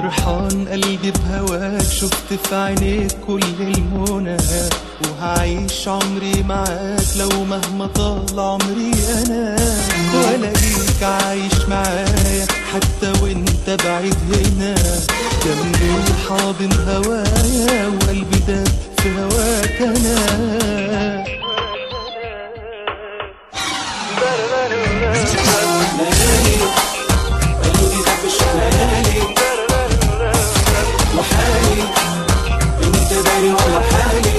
فرحان قلبي بهواك شفت في عينيك كل المنى وهعيش عمري معاك لو مهما طال عمري انا والاقيك عايش معايا حتى وانت بعيد هنا جنبي وحاضن هوايا وقلبي داب في هواك انا قلبي دب الشمالي وحالي انت داري ولا حالي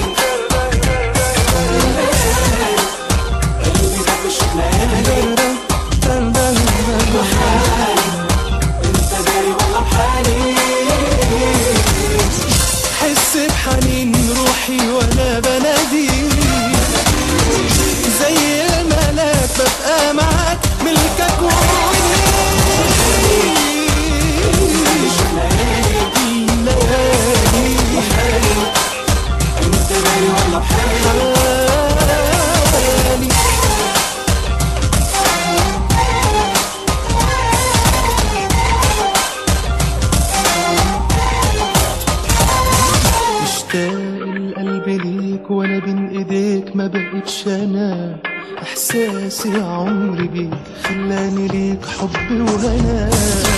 قلبي دب الشمالي انت داري ولا حالي حس بحنين روحي وانا بناديك زي الملاك ببقى معاك ملكك وعينيك انت داري ولا حالي مشتاق القلب ليك وانا بين ايديك ما بقتش انا احساسي عمري بيك خلاني ليك حب وهنا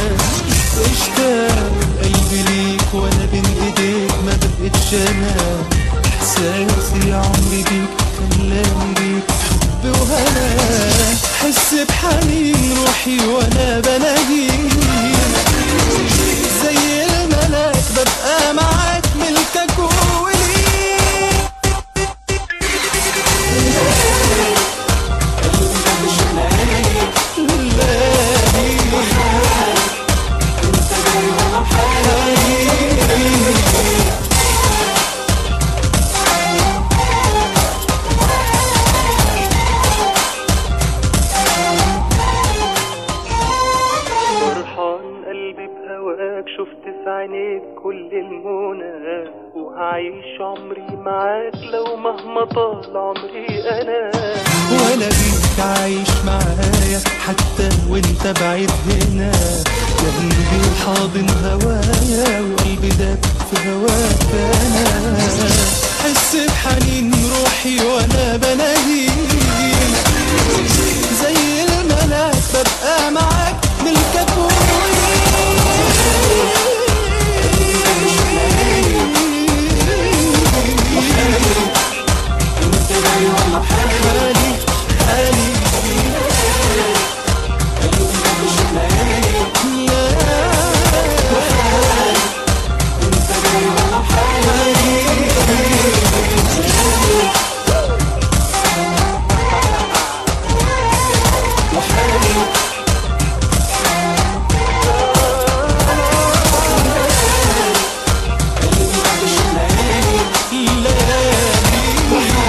اشتاق القلب ليك وانا بين ايديك ما بقتش انا احساسي عمري بيك خلاني ليك حب وهنا حس بحنين روحي وانا بناديك زي الملاك ببقى معاك ملكك وليك فرحان قلبي بهواك شفت في عينيك كل المنى وهعيش عمري معاك لو مهما طال عمري انا وانا بيك عايش معايا حتى وانت بعيد هنا جنبي حاضن هوايا وقلبي داب في هواك انا حس بحنين روحي وانا بناديك